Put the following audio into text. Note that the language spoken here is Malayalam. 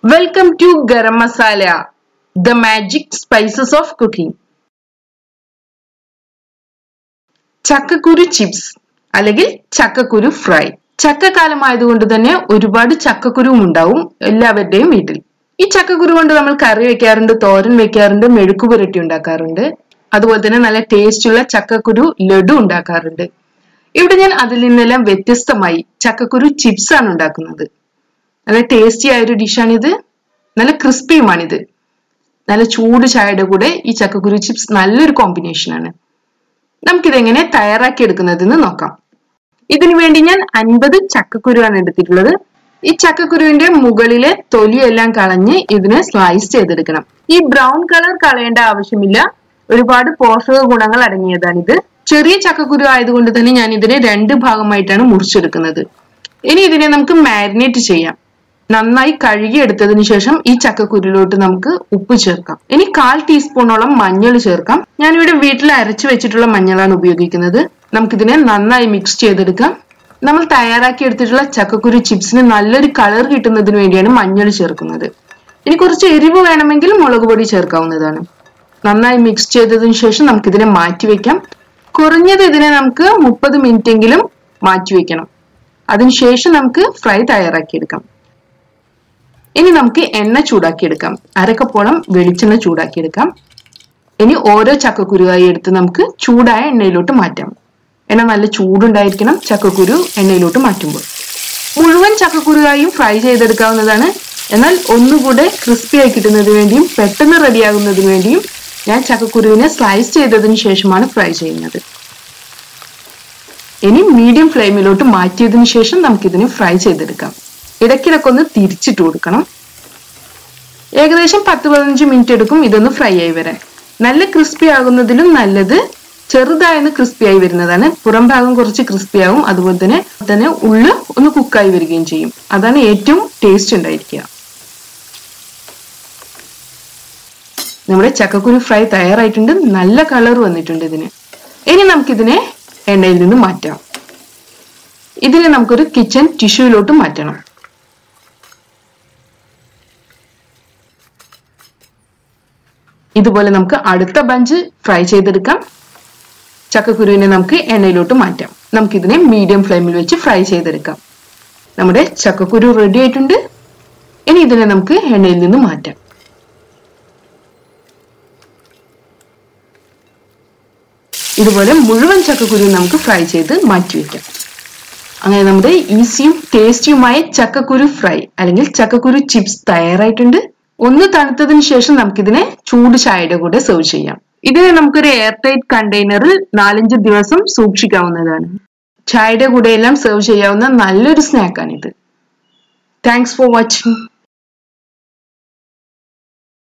welcome to garam masala the magic spices of cooking ചക്കക്കുരു ചിപ്സ് അല്ലെങ്കിൽ ചക്കക്കുരു ഫ്രൈ ചക്കക്കാലം ആയതുകൊണ്ട് തന്നെ ഒരുപാട് ചക്കക്കുരുവും ഉണ്ടാവും എല്ലാവരുടെയും വീട്ടിൽ ഈ ചക്കക്കുരു കൊണ്ട് നമ്മൾ കറി വെക്കാറുണ്ട് തോരൻ വെക്കാറുണ്ട് മെഴുക്ക് പുരട്ടി ഉണ്ടാക്കാറുണ്ട് അതുപോലെ തന്നെ നല്ല ടേസ്റ്റുള്ള ചക്കക്കുരു ലഡു ഉണ്ടാക്കാറുണ്ട് ഇവിടെ ഞാൻ അതിൽ നിന്നെല്ലാം വ്യത്യസ്തമായി ചക്കക്കുരു ചിപ്സ് ആണ് ഉണ്ടാക്കുന്നത് നല്ല ടേസ്റ്റി ആയ ഒരു ഡിഷാണിത് നല്ല ക്രിസ്പിയുമാണിത് നല്ല ചൂട് ചായയുടെ കൂടെ ഈ ചക്കക്കുരു ചിപ്സ് നല്ലൊരു കോമ്പിനേഷൻ ആണ് നമുക്കിതെങ്ങനെ തയ്യാറാക്കി എടുക്കുന്നതെന്ന് നോക്കാം ഇതിനു വേണ്ടി ഞാൻ അൻപത് ചക്കക്കുരുവാണ് എടുത്തിട്ടുള്ളത് ഈ ചക്കക്കുരുവിന്റെ മുകളിലെ തൊലിയെല്ലാം കളഞ്ഞ് ഇതിനെ സ്ലൈസ് ചെയ്തെടുക്കണം ഈ ബ്രൗൺ കളർ കളയേണ്ട ആവശ്യമില്ല ഒരുപാട് പോഷക ഗുണങ്ങൾ അടങ്ങിയതാണിത് ചെറിയ ചക്കക്കുരു ആയതുകൊണ്ട് തന്നെ ഞാൻ ഇതിനെ രണ്ട് ഭാഗമായിട്ടാണ് മുറിച്ചെടുക്കുന്നത് ഇനി ഇതിനെ നമുക്ക് മാരിനേറ്റ് ചെയ്യാം നന്നായി കഴുകിയെടുത്തതിന് ശേഷം ഈ ചക്കക്കുരുലോട്ട് നമുക്ക് ഉപ്പ് ചേർക്കാം ഇനി കാൽ ടീസ്പൂണോളം മഞ്ഞൾ ചേർക്കാം ഞാനിവിടെ വീട്ടിൽ അരച്ചു വെച്ചിട്ടുള്ള മഞ്ഞളാണ് ഉപയോഗിക്കുന്നത് നമുക്കിതിനെ നന്നായി മിക്സ് ചെയ്തെടുക്കാം നമ്മൾ തയ്യാറാക്കി എടുത്തിട്ടുള്ള ചക്കക്കുരു ചിപ്സിന് നല്ലൊരു കളർ കിട്ടുന്നതിന് വേണ്ടിയാണ് മഞ്ഞൾ ചേർക്കുന്നത് ഇനി കുറച്ച് എരിവ് വേണമെങ്കിൽ മുളക് പൊടി ചേർക്കാവുന്നതാണ് നന്നായി മിക്സ് ചെയ്തതിനു ശേഷം നമുക്കിതിനെ മാറ്റി വെക്കാം കുറഞ്ഞത് ഇതിനെ നമുക്ക് മുപ്പത് മിനിറ്റ് എങ്കിലും മാറ്റി വെക്കണം അതിനുശേഷം നമുക്ക് ഫ്രൈ തയ്യാറാക്കിയെടുക്കാം ഇനി നമുക്ക് എണ്ണ ചൂടാക്കിയെടുക്കാം അരക്കപ്പോളം വെളിച്ചെണ്ണ ചൂടാക്കിയെടുക്കാം ഇനി ഓരോ ചക്കക്കുരുവായി എടുത്ത് നമുക്ക് ചൂടായ എണ്ണയിലോട്ട് മാറ്റാം എണ്ണ നല്ല ചൂടുണ്ടായിരിക്കണം ചക്കക്കുരു എണ്ണയിലോട്ട് മാറ്റുമ്പോൾ മുഴുവൻ ചക്കക്കുരുവായും ഫ്രൈ ചെയ്തെടുക്കാവുന്നതാണ് എന്നാൽ ഒന്നുകൂടെ ക്രിസ്പി ആയി കിട്ടുന്നതിന് വേണ്ടിയും പെട്ടെന്ന് റെഡിയാകുന്നതിന് വേണ്ടിയും ഞാൻ ചക്കക്കുരുവിനെ സ്ലൈസ് ചെയ്തതിന് ശേഷമാണ് ഫ്രൈ ചെയ്യുന്നത് ഇനി മീഡിയം ഫ്ലെയിമിലോട്ട് മാറ്റിയതിനു ശേഷം നമുക്കിതിനെ ഫ്രൈ ചെയ്തെടുക്കാം ഇടയ്ക്കിടയ്ക്ക് ഒന്ന് തിരിച്ചിട്ട് കൊടുക്കണം ഏകദേശം പത്ത് പതിനഞ്ച് മിനിറ്റ് എടുക്കും ഇതൊന്ന് ഫ്രൈ ആയി വരാൻ നല്ല ക്രിസ്പി ആകുന്നതിലും നല്ലത് ചെറുതായൊന്ന് ക്രിസ്പി ആയി വരുന്നതാണ് പുറം ഭാഗം കുറച്ച് ക്രിസ്പി ആവും അതുപോലെ തന്നെ തന്നെ ഉള്ളു ഒന്ന് കുക്കായി വരികയും ചെയ്യും അതാണ് ഏറ്റവും ടേസ്റ്റ് ഉണ്ടായിരിക്കുക നമ്മുടെ ചക്കക്കുരു ഫ്രൈ തയ്യാറായിട്ടുണ്ട് നല്ല കളർ വന്നിട്ടുണ്ട് ഇതിന് ഇനി നമുക്കിതിനെ എണ്ണയിൽ നിന്ന് മാറ്റാം ഇതിനെ നമുക്കൊരു കിച്ചൺ ടിഷ്യൂയിലോട്ട് മാറ്റണം ഇതുപോലെ നമുക്ക് അടുത്ത ബഞ്ച് ഫ്രൈ ചെയ്തെടുക്കാം ചക്കക്കുരുവിനെ നമുക്ക് എണ്ണയിലോട്ട് മാറ്റാം നമുക്കിതിനെ മീഡിയം ഫ്ലെയിമിൽ വെച്ച് ഫ്രൈ ചെയ്തെടുക്കാം നമ്മുടെ ചക്കക്കുരു റെഡി ആയിട്ടുണ്ട് ഇനി ഇതിനെ നമുക്ക് എണ്ണയിൽ നിന്ന് മാറ്റാം ഇതുപോലെ മുഴുവൻ ചക്കക്കുരു നമുക്ക് ഫ്രൈ ചെയ്ത് മാറ്റി വെക്കാം അങ്ങനെ നമ്മുടെ ഈസിയും ടേസ്റ്റിയുമായ ചക്കക്കുരു ഫ്രൈ അല്ലെങ്കിൽ ചക്കക്കുരു ചിപ്സ് തയ്യാറായിട്ടുണ്ട് ഒന്ന് തണുത്തതിന് ശേഷം നമുക്കിതിനെ ചൂട് ചായയുടെ കൂടെ സെർവ് ചെയ്യാം ഇതിനെ നമുക്കൊരു എയർ ടൈറ്റ് കണ്ടെയ്നറിൽ നാലഞ്ച് ദിവസം സൂക്ഷിക്കാവുന്നതാണ് ചായയുടെ കൂടെ എല്ലാം സെർവ് ചെയ്യാവുന്ന നല്ലൊരു സ്നാക്കാണിത് താങ്ക്സ് ഫോർ വാച്ചിങ്